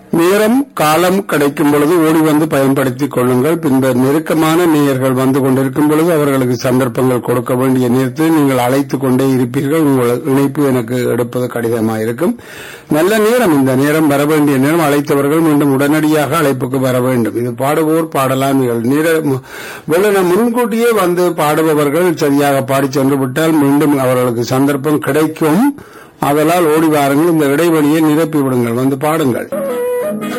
நேரம் காலம் கிடைக்கும் பொழுது ஓடி வந்து பயன்படுத்திக் கொள்ளுங்கள் பின்பு நெருக்கமான நேயர்கள் வந்து கொண்டிருக்கும் பொழுது அவர்களுக்கு சந்தர்ப்பங்கள் கொடுக்க வேண்டிய நேரத்தில் நீங்கள் அழைத்துக் கொண்டே இருப்பீர்கள் உங்கள் இணைப்பு எனக்கு எடுப்பது கடினமாக இருக்கும் நல்ல நேரம் இந்த நேரம் வர வேண்டிய நேரம் அழைத்தவர்கள் மீண்டும் உடனடியாக அழைப்புக்கு வர வேண்டும் இது பாடுவோர் பாடலாம் வெள்ளன முன்கூட்டியே வந்து பாடுபவர்கள் சரியாக பாடி சென்று விட்டால் மீண்டும் அவர்களுக்கு சந்தர்ப்பம் கிடைக்கும் அதனால் ஓடி வாருங்கள் இந்த இடைவெளியை நிரப்பி விடுங்கள் வந்து பாடுங்கள்